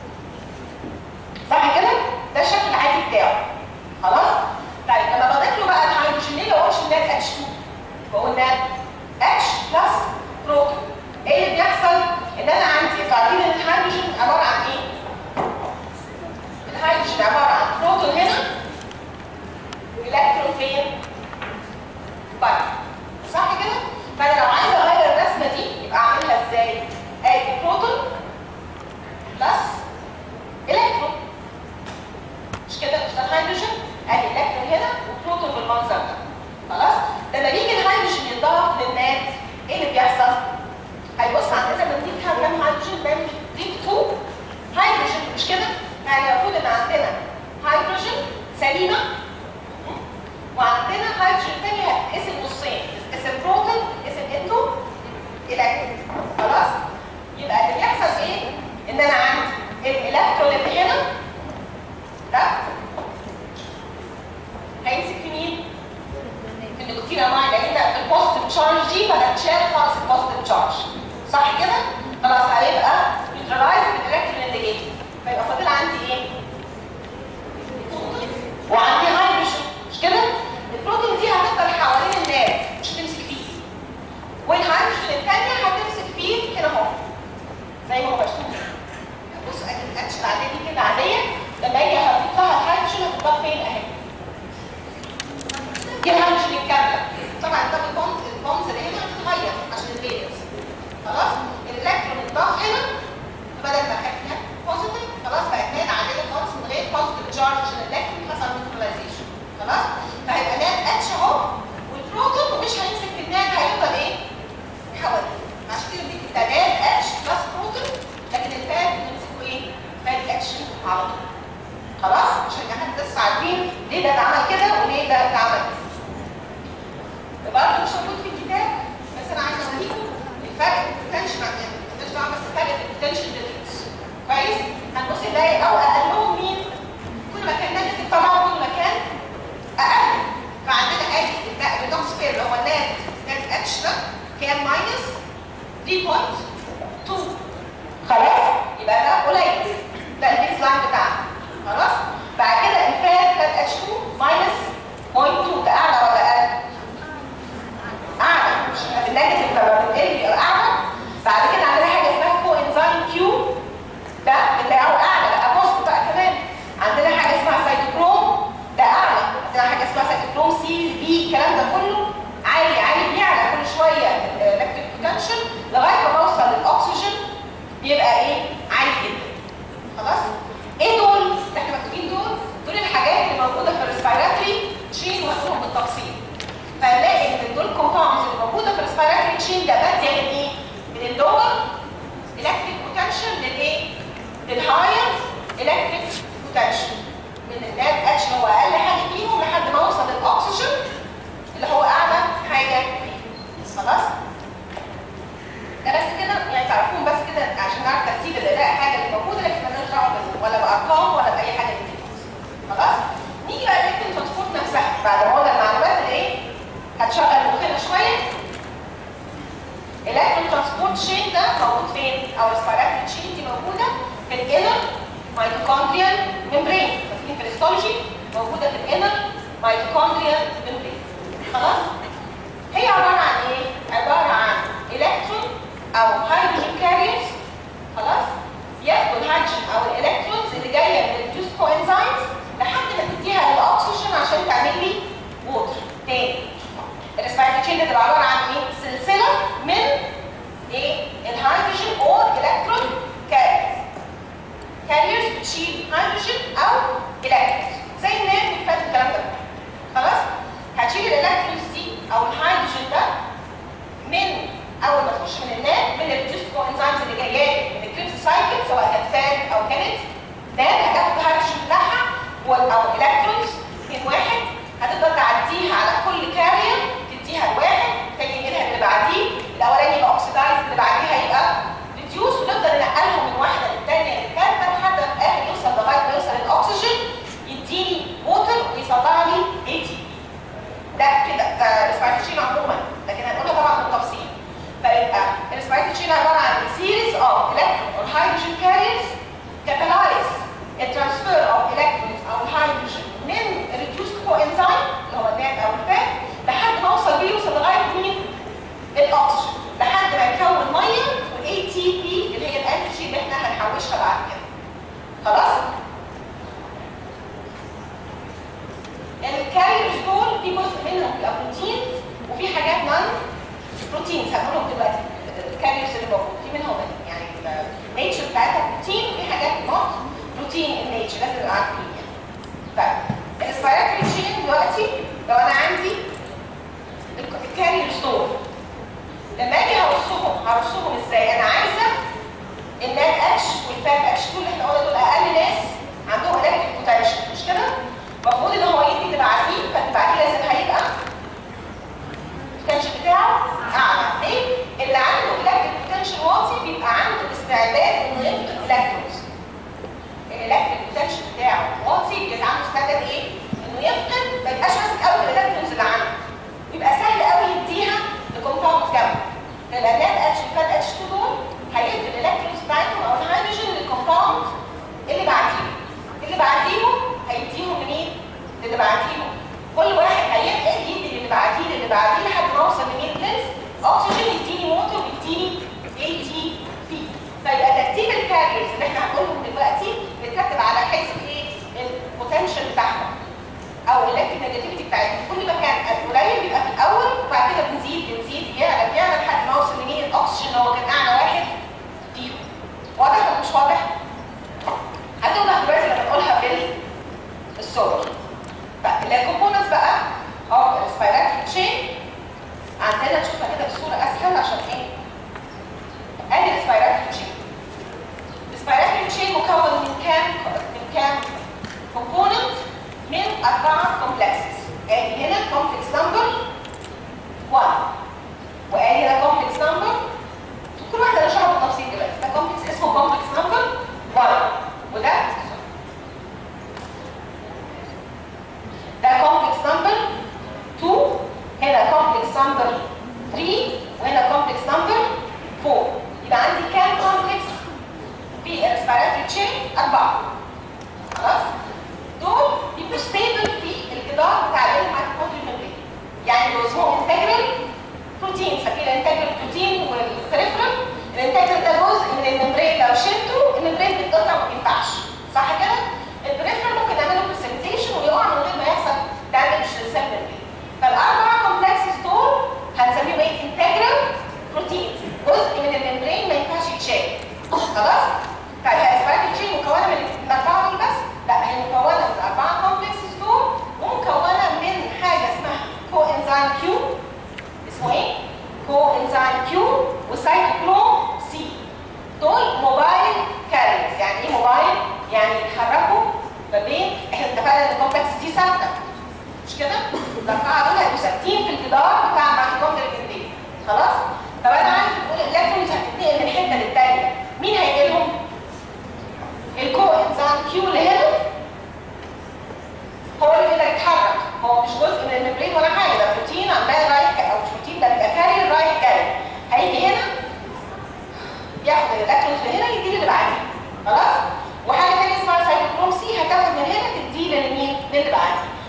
صح كده ده الشكل العادي بتاعه خلاص طيب لما بضيف له بقى الهيدروجين ليه ما بقولش نات اتش 2 بقول نات اتش بلس بروتون ايه اللي بيحصل ان انا عندي تعرفين ان الهيدروجين عباره عن ايه الهيدروجين عباره عن بروتون هنا الكترون فين بره صح كده فانا لو عايزه اغير الرسمه دي يبقى اعملها ازاي ادي بروتون بلس الكترون مش كده مش ده الهيدروجين ادي الكترون هنا وبروتون بالمنظر ده خلاص ده لما يجي الهيدروجين يتضاف للنات ايه اللي بيحصل هيبص عندنا بنضيف كام هيدروجين بنضيف 2 هيدروجين مش كده يعني المفروض ان عندنا هيدروجين سليمه وعندنا هيدروجين تاني هتتقسم نصين اسم بروتون اسم انتو الكترون خلاص يبقى اللي بيحصل ايه ان انا عندي الالكترون اللي هنا ده هيمسك في مين في النيكوتين امايد لان في البوزيتيف تشارج دي فهتتشال خالص البوزيتيف تشارج صح كده خلاص هيبقى نيوترلايز بالالكترون اللي جاي فيبقى فاضل عندي ايه وعندي هيدروجين مش كده البروتين دي هتفضل حوالين الناس مش هتمسك فيه والهيدروجين الثانيه هتمسك فيه هنا اهو زي ما هو مرسوم بص ادي الاتش العاديه دي كده عاديه لما اجي احط لها الهيدروجين هتبقى فين اهي دي الهيدروجين الكامله طبعا ده البونز البونز اللي هنا هتتغير عشان الفيلنس خلاص الالكترون اتضاف هنا بدل ما كانت بوزيتيف خلاص بقت نات عاديه خالص من غير بوزيتيف تشارج عشان الالكترون حصل نيوتراليزيشن خلاص فهيبقى نات اتش اهو والبروتون مش هيمسك في النات هيفضل ايه؟ حواليه عشان كده دي بتبقى نات اتش بلس بروتون لكن الفات بنمسكه ايه؟ فات اتش على طول خلاص عشان احنا بس عارفين ليه ده اتعمل كده وليه ده اتعمل كده برضه مش موجود في الكتاب بس انا عايزه اوريكم الفرق في البوتنشال مالناش دعوه بس الفرق في البوتنشال ديفرنس كويس هنبص نلاقي او اقلهم مين كل ما كان نيجاتيف طبعا كل ما كان اقل فعندنا ادي الريدوكس بير اللي هو نات نات اتش ده كان ماينس 3.2 خلاص يبقى ده قليل ده البيز لاين بتاعنا خلاص بعد كده الفات فات اتش 2 ماينس 0.2 ده اعلى ولا اقل؟ اعلى مش النيجاتيف لما بتقل بيبقى اعلى بعد كده عندنا حاجه اسمها كو انزيم كيو ده بتاعه اعلى بقى بوست بقى كمان عندنا حاجه اسمها سايتوكروم ده اعلى عندنا حاجه اسمها سايتوكروم سي بي الكلام ده كله عالي عالي بيعلى كل شويه الالكتريك بوتنشال لغايه ما بوصل للاكسجين بيبقى ايه عالي جدا خلاص ايه دول اللي احنا مكتوبين دول دول الحاجات اللي موجوده في الريسبيراتوري تشين وهنقولهم بالتفصيل فنلاقي ان دول كومباوندز اللي موجوده في الريسبيراتوري تشين ده باديه من ايه من اللور الكتريك بوتنشال للايه للهاير الكتريك بوتنشال من النات اتش هو اقل حاجه فيهم لحد ما اوصل للاكسجين اللي هو اعلى حاجه فيه خلاص ده بس كده يعني تعرفون بس كده عشان نعرف ترتيب الاداء حاجه اللي موجوده لكن مالناش دعوه بال- ولا بارقام ولا باي حاجه من دي خلاص نيجي بقى الالكترون ترانسبورت نفسها بعد ما قلنا المعلومات اللي ايه هتشغل مخنا شويه الالكترون ترانسبورت شين ده موجود فين او السبيراتوري تشين دي موجوده موجوده في الانر ميتوكوندريال ممبرين خلاص هي عباره عن ايه عباره عن الكترون او هيدروجين كاريرز خلاص ياخدوا الهيدروجين او الالكترونز اللي جايه من الجوز كوانزايمز لحد ما تديها الاكسجين عشان تعمل لي ووتر تاني الريسبيراتوري تشين بتبقى عباره عن ايه سلسله من ايه الهيدروجين اور الكترون كاريرز كاريرز بتشيل هيدروجين او الكترونز زي الناس اللي فات الكلام ده خلاص هتشيل الالكترونز دي او الهيدروجين ده من اول ما تخش من الناب من الجوست كوانزايمز اللي جايه من الكريبس سايكل سواء كانت فات او كانت ناب هتاخد الهيدروجين بتاعها وال- او الالكترونز من واحد هتقدر تعديها على كل كارير تديها لواحد تاني يجي لها اللي بعديه الاولاني يبقى اوكسيدايز اللي بعديها يبقى ريديوس ونفضل ننقلهم من واحده للثانيه للثالثه لحد ما في الاخر يوصل لغايه ما يوصل الاكسجين يديني ووتر ويصدر لي اي تي ده كده ده الريسبيراتوري عموما لكن هنقولها طبعا بالتفصيل فيبقى الريسبيراتوري عباره عن series of electron or hydrogen carriers catalyze الترانسفير of electrons او hydrogen من reduced coenzyme اللي هو النات او الفات لحد ما اوصل بيه يوصل لغايه مين؟ الاكسجين لحد ما يكون ميه والاي تي بي اللي هي الانرجي اللي احنا هنحوشها بعد كده خلاص؟ الكاريرز دول في جزء منهم بيبقى بروتينز وفي حاجات نون بروتينز هنقولهم دلوقتي الكاريرز اللي موجود في منهم يعني النيتشر بتاعتها بروتين وفي حاجات نوت بروتين النيتشر لازم نبقى عارفين يعني. طيب الاسبيراتوري تشين دلوقتي لو انا عندي الكاريرز دول لما اجي هرصهم هرصهم ازاي؟ انا عايزه النات اتش والفات اتش دول اللي احنا قلنا دول اقل ناس عندهم الكتريك بوتنشال مش كده؟ المفروض ان هو يدي تبعتيه فالتبعتيه لازم هيبقى البوتنشال بتاعه اعلى ليه؟ اللي عنده الكتريك بوتنشال واطي بيبقى عنده استعداد انه يفقد الكترونز الالكتريك بوتنشال بتاعه واطي بيبقى عنده استعداد ايه؟ انه يفقد ما يبقاش ماسك قوي في الالكترونز اللي عنده يبقى سهل قوي يديها لكومباوند جنبه الانات اتش والفات اتش 2 دول هيدي الالكترونز بتاعتهم او الهيدروجين للكومباوند اللي بعديهم اللي بعديهم هيديهم لمين؟ للي بعديهم كل واحد هينقل يدي للي بعديه للي بعديه لحد ما اوصل لمين بلس اكسجين يديني موتور ويديني اي تي بي فيبقى ترتيب الكاريرز اللي احنا هنقولهم دلوقتي بيترتب على حسب ايه؟ البوتنشال بتاعهم او الالكتريك نيجاتيفيتي بتاعتهم كل ما كان قليل بيبقى في الاول وبعد كده بنزيد بنزيد يعلى يعلى لحد ما اوصل لمين الاكسجين اللي هو كان اعلى واحد فيهم واضح ولا مش واضح؟ هتوضح دلوقتي لما نقولها في الصور طيب الكومبوننتس بقى اوف السبايرال تشين عندنا نشوفها كده بصوره اسهل عشان ايه؟ ادي السبايرال تشين السبايرال تشين مكون من كام من كام كومبوننت من اربعه كومبلكسز ادي هنا كومبلكس نمبر 1 وادي هنا كومبلكس نمبر كل واحده هنشرحها بالتفصيل دلوقتي ده كومبلكس اسمه كومبلكس نمبر 1 وده ده كومبلكس نمبر 2 هنا كومبلكس نمبر 3 وهنا كومبلكس نمبر 4 يبقى عندي كام كومبلكس في الريسبيراتوري تشين اربعه خلاص دول بيبقوا ستيبل في الجدار بتاع الميتوكوندريال ميمبرين يعني دول اسمهم انتجرال بروتين فاكرين الانتجرال بروتين والبريفرال الانتجرال ده جزء من الممبرين لو شلته الممبرين بيتقطع وما ينفعش صح كده؟ البريفرال ممكن نعمله بريسبتيشن ويقع من غير ما يحصل دامج للسيل ممبرين فالاربع كومبلكسز دول هنسميهم ايه؟ انتجرال بروتينز جزء من الممبرين ما ينفعش يتشال خلاص؟ طيب الاسبراتيك تشين مكونه من الاربعه دول بس؟ لا هي مكونه من الاربعه كومبلكسز دول ومكونه من حاجه اسمها كو انزيم كيو اسمه ايه؟ كو انزيم كيو وسايتوكروم سي دول موبايل كاريرز يعني ايه موبايل؟ يعني يتحركوا ما بين احنا اتفقنا ان الكومبلكس دي ثابته مش كده؟ الاربعه دول هيبقوا ثابتين في الجدار بتاع الميتوكوندريال جنبيه خلاص؟ طب انا عايز تقول الالكترونز هتتنقل من حته للتانيه مين هينقلهم؟ الكو انزيم كيو اللي هنا هو اللي كده يتحرك هو مش جزء من الممبرين ولا حاجه ده بروتين عمال رايح او مش بروتين ده بيبقى كارير رايح جاي هيجي هنا ياخد الالكترونز من هنا يديه اللي بعديه خلاص وحاجه ثانيه اسمها سايتوكروم سي هتاخد من هنا تديه لمين؟ للي بعديه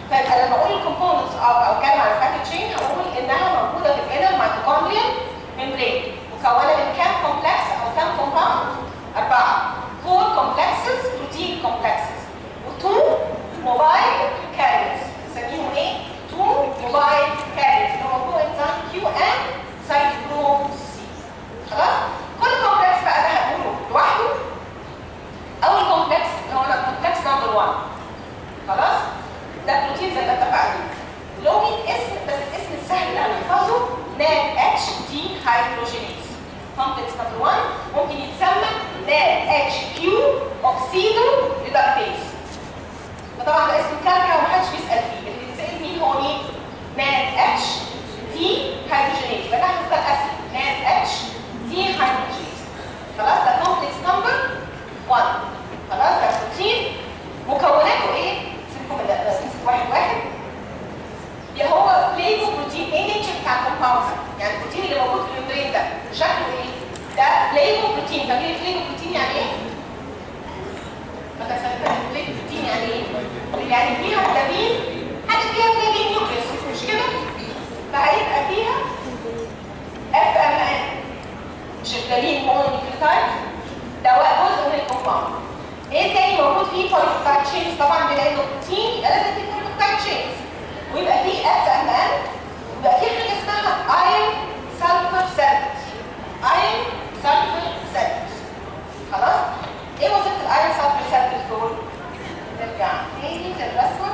خلاص ده بروتين مكوناته ايه؟ سيبكم من ده نمسك واحد واحد اللي هو فليفو بروتين ايه النيتشر بتاع الكومباوند يعني البروتين اللي موجود في الممبرين ده شكله ايه؟ ده فليفو بروتين فاهمين فليفو بروتين يعني ايه؟ ما تسألت فليفو بروتين يعني ايه؟ يعني فيها فلافين حاجه فيها فلافين نيوكليس مش كده؟ فهيبقى فيها اف ام ان مش الفلافين مونوكليوتايد ده هو جزء من الكومباوند ايه تاني موجود فيه بوليبتايد تشينز طبعا بما انه بروتين يبقى لازم فيه بوليبتايد تشينز ويبقى فيه اف ام ان ويبقى فيه حاجه اسمها ايرون سلفر سنترز ايرون سلفر سنترز خلاص ايه وظيفه الايرون سلفر سنترز دول نرجع تاني للرسمه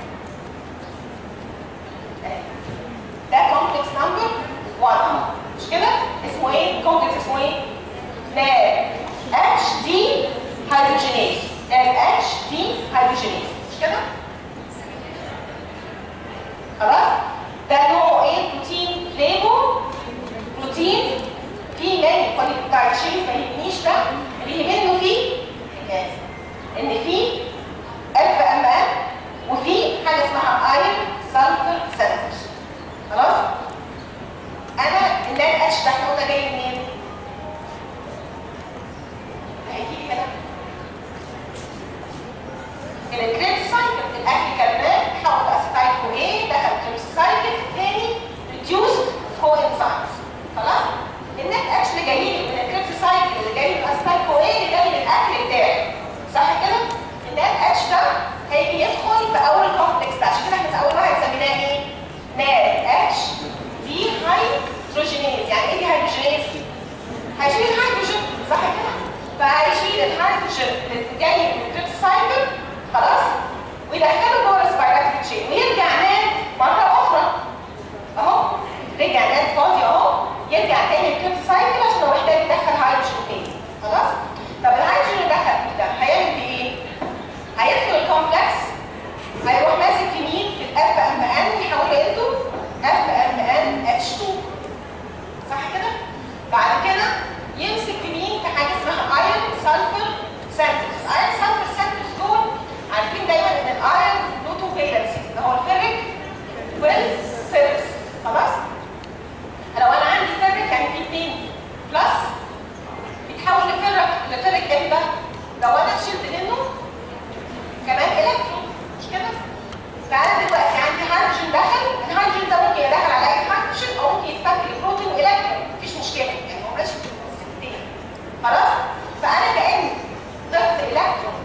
أهي. ده كومبلكس نمبر 1 مش كده اسمه ايه الكومبلكس اسمه ايه ناب اتش دي هيدروجينيز ناب اتش دي هيدروجينيز مش كده خلاص ده نوعه ايه بروتين فليفو بروتين فيه ماني بوليبتايد تشينز ما يهمنيش ده اللي يهمني فيه الجاز ان فيه اف ام ان وفي حاجه اسمها ايرون سلفر سنترز خلاص انا النات اتش ده احنا قلنا جاي منين هيجي لي كلام الكريب سايكل الاكل كمان حول اسيتايل كو ايه دخل كريب سايكل الثاني ريديوست كو انزيمز خلاص النات اتش اللي جاي لي من الكريب سايكل اللي جاي من اسيتايل كو ايه اللي جاي من الاكل بتاعي صح كده النات اتش ده هيجي يدخل في اول كومبلكس ده عشان كده احنا في اول واحد سميناه ايه نات اتش دي هيدروجينيز يعني ايه دي هيدروجينيز هيشيل الهيدروجين صح كده فهيشيل الهيدروجين اللي جاي من الكريبس سايكل خلاص ويدخله جوه السبايراتيك تشين ويرجع نات مره اخرى اهو رجع نات فاضي اهو يرجع تاني الكريبس سايكل عشان هو محتاج يدخل هيدروجين تاني خلاص طب الهيدروجين اللي دخل فيه ده هيعمل بيه ايه؟ هيدخل الكومبلكس هيروح ماسك يمين في الاف ام ان يحوله انتو اف ام ان اتش 2 صح كده؟ بعد كده يمسك يمين في حاجه اسمها ايرون سلفر سنترز ايرون سلفر سنترز دول عارفين دايما ان الايرون له تو فالنسيز اللي هو الفيريك والفيرس خلاص؟ لو انا عندي فيريك يعني في اثنين بلس بيتحول لفيرك لفيريك امتى؟ لو انا شلت منه كمان الكترون مش كده؟ فانا دلوقتي عندي هيدروجين دخل الهيدروجين ده ممكن يدخل على اي هيدروجين او ممكن يتفك لبروتين والكترون مفيش مشكله يعني هو ماشي في السكتين خلاص؟ فانا كاني ضفت الكترون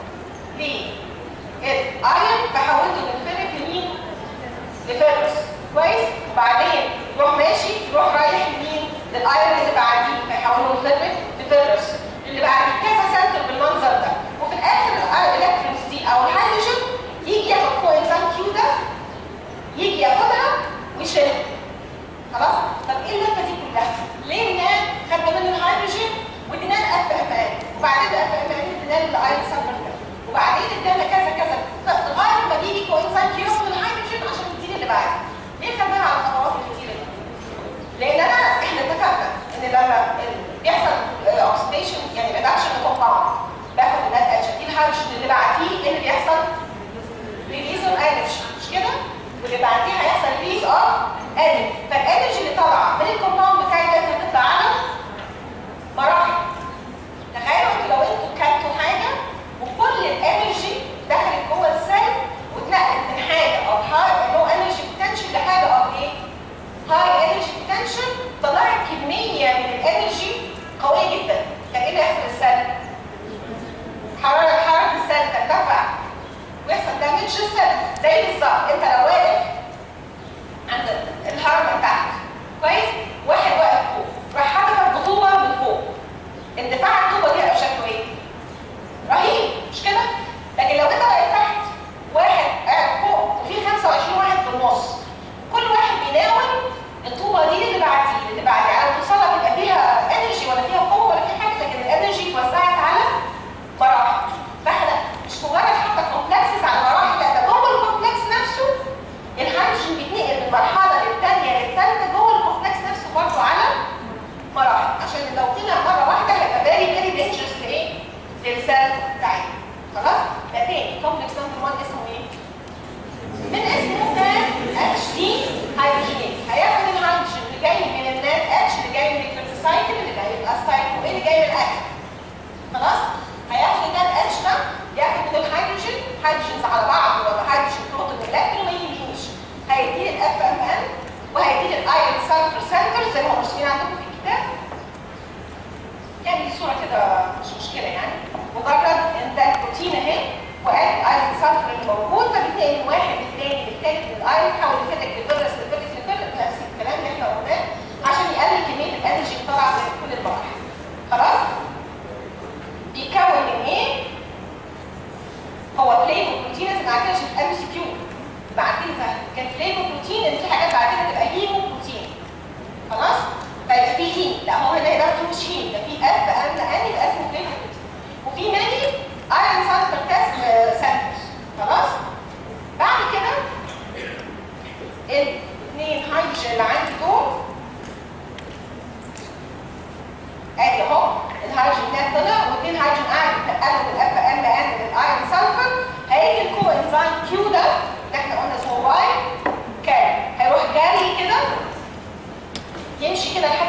للايون فحولته من فيريك لمين؟ لفيرس كويس؟ وبعدين يروح ماشي يروح رايح لمين؟ للايون اللي بعديه فيحوله من فيريك لفيرس اللي بعديه كذا سنتر بالمنظر ده وفي الاخر الالكترونز دي او الهيدروجين يجي ياخد كوينزان كيو ده يجي ياخدها ويشيلها خلاص طب ايه اللفه دي كلها ليه النان خدنا منه الهيدروجين وادينا له اف ام ان وبعدين اف ام ان ادينا له الايون سلفر ده وبعدين ادانا كذا كذا لغايه ما يجي كوينزان كيو ياخد الهيدروجين عشان يديني اللي بعده ليه خدناها على الخطوات الكتيره دي لان انا احنا اتفقنا ان لما بيحصل اوكسيديشن يعني ريدكشن كومباوند باخد النات اتش دي الهيدروجين اللي بعديه ايه اللي بيحصل ريليز اوف انرجي مش كده؟ واللي بعديها هيحصل ريليز اوف انرجي فالانرجي اللي طالعه من الكومباوند بتاعي ده بتطلع على مراحل تخيلوا انتوا لو انتوا كلتوا حاجه وكل الانرجي دخلت جوه السيل واتنقلت من حاجه او هاي لو انرجي بوتنشال لحاجه او ايه؟ هاي انرجي بوتنشال طلعت كميه من الانرجي قويه جدا كان ايه اللي هيحصل للسيل؟ حراره حراره السيل ترتفع ويحصل دامج للسيل زي بالظبط انت لو واقف عند الهرم تحت كويس واحد واقف فوق راح حدفك بطوبه من فوق اندفاع الطوبه دي هيبقى شكله ايه؟ رهيب مش كده؟ لكن لو انت واقف تحت واحد قاعد فوق وفي 25 واحد في النص كل واحد بيناول الطوبه دي اللي بعديه اللي بعديه على توصلها تبقى فيها انرجي ولا فيها قوه ولا فيها حاجه لكن الانرجي اتوزعت على مراحل فاحنا مش مجرد حتى كومبلكسز على مراحل لا ده جوه الكومبلكس نفسه الهيدروجين بيتنقل من مرحله للثانيه للثالثه جوه الكومبلكس نفسه برضه على مراحل عشان لو طلع مره واحده هيبقى فيري فيري دينجرس لايه؟ للسيل بتاعتنا كان فليفو بروتين ان في حاجات بعد كده تبقى هيمو بروتين خلاص طيب في هيم لا هو هنا ده مش هيم ده في اف ان ان يبقى اسمه فليفو بروتين وفي ماني ايرون سلفر تيست سامبلز خلاص بعد كده الاثنين هيدروجين اللي عندي دول ادي اهو الهيدروجين ده طلع واثنين هيدروجين قاعد يتقلوا بالاف ام ان للايرون سلفر هيجي الكو انزيم كيو ده اللي احنا قلنا اسمه واي كاري هيروح جاري كده يمشي كده لحد